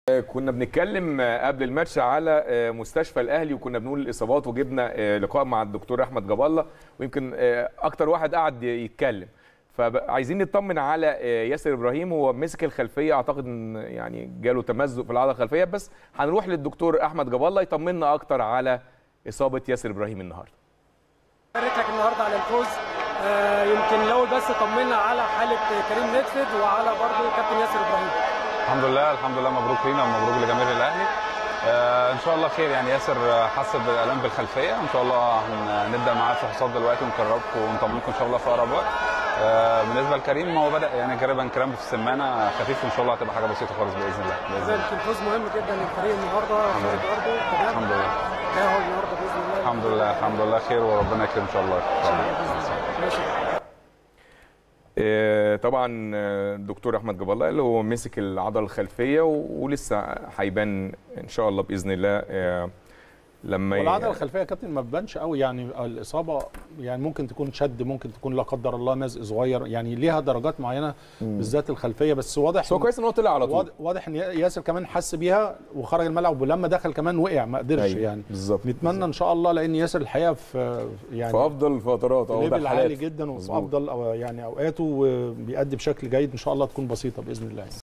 كنا بنتكلم قبل الماتش على مستشفى الاهلي وكنا بنقول الاصابات وجبنا لقاء مع الدكتور احمد جاب الله ويمكن اكتر واحد قعد يتكلم فعايزين نطمن على ياسر ابراهيم هو مسك الخلفيه اعتقد ان يعني جاله تمزق في العضله الخلفيه بس هنروح للدكتور احمد جاب الله يطمنا اكتر على اصابه ياسر ابراهيم النهارده بارك لك النهارده على الفوز آه يمكن الاول بس طمنا على حاله كريم نتفد وعلى برضه كابتن ياسر ابراهيم الحمد لله الحمد لله مبروك لينا ومبروك لجماهير الاهلي آه ان شاء الله خير يعني ياسر حس بالالام بالخلفيه ان شاء الله هنبدا معاه الفحوصات دلوقتي ونقربكم ونطمنكم ان شاء الله في اقرب وقت آه بالنسبه لكريم هو بدا يعني تقريبا كرامب في السمانه خفيف وان شاء الله هتبقى حاجه بسيطه خالص باذن الله باذن الله فوز مهم جدا للفريق النهارده خارج ارضه تمام الحمد لله تاهل النهارده باذن الله الحمد لله الحمد لله خير وربنا يكرم ان شاء الله ماشي طبعا الدكتور احمد جاب الله اللي هو مسك العضله الخلفيه ولسه هيبان ان شاء الله باذن الله لما والعضله الخلفيه يا كابتن ما بتبانش قوي يعني الاصابه يعني ممكن تكون شد ممكن تكون لا قدر الله مزق صغير يعني ليها درجات معينه بالذات الخلفيه بس واضح بس هو كويس ان هو طلع على طول واضح ان ياسر كمان حس بيها وخرج الملعب ولما دخل كمان وقع ما قدرش أيوة يعني بالظبط نتمنى ان شاء الله لان ياسر الحقيقه في يعني في افضل الفترات او ليفل عالي جدا وفي افضل أو يعني اوقاته وبيأدي بشكل جيد ان شاء الله تكون بسيطه باذن الله